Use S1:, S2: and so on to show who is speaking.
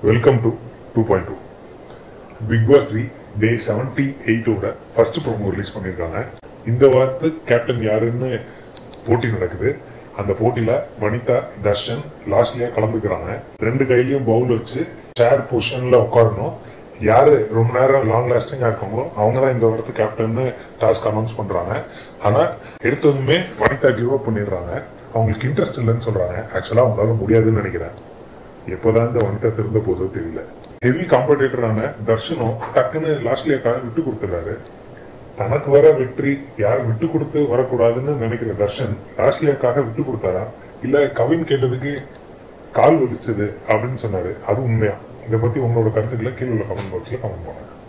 S1: welcome to two point two Bigg Boss three day seventy எயிட்டோட first promo release பண்ணியிருக்காங்க இந்த வாரத்து captain யாருன்னு போட்டி நடக்குது அந்த போட்டியில வனிதா தர்ஷன் லாஸ்ட்லயா கலந்துக்கிறாங்க ரெண்டு கையிலயும் பவுல் வச்சு சேர் பொசிஷன்ல உட்காரணும் யாரு ரொம்ப நேரம் லாங் லாஸ்டிங்கா இருக்காங்களோ அவங்க தான் இந்த வாரத்து கேப்டன்னு டாஸ்க் அனௌன்ஸ் பண்றாங்க ஆனா எடுத்ததுமே வனிதா கிவ் அப் பண்ணிடுறாங்க அவங்களுக்கு இன்ட்ரெஸ்ட் இல்லைன்னு சொல்றாங்க ஆக்சுவலா அவங்களால முடியாதுன்னு நினைக்கிறேன் எப்போதான் இந்த வனிதா திருந்த போதோ தெரியல ஹெவி காம்படேட்டரான தர்ஷனும் டக்குன்னு லாஸ்ட்லியாக்காக விட்டு கொடுத்துறாரு தனக்கு வர வெற்றி யார் விட்டு கொடுத்து வரக்கூடாதுன்னு நினைக்கிற தர்ஷன் லாஸ்ட்லியாக்காக விட்டு கொடுத்தாரா இல்ல கவின் கேட்டதுக்கு கால் வலிச்சது அப்படின்னு சொன்னாரு அது உண்மையா இதை பத்தி உங்களோட கருத்துக்களை கீழே உள்ள கமெண்ட் பாக்ஸ்ல கமெண்ட் பண்ணுங்க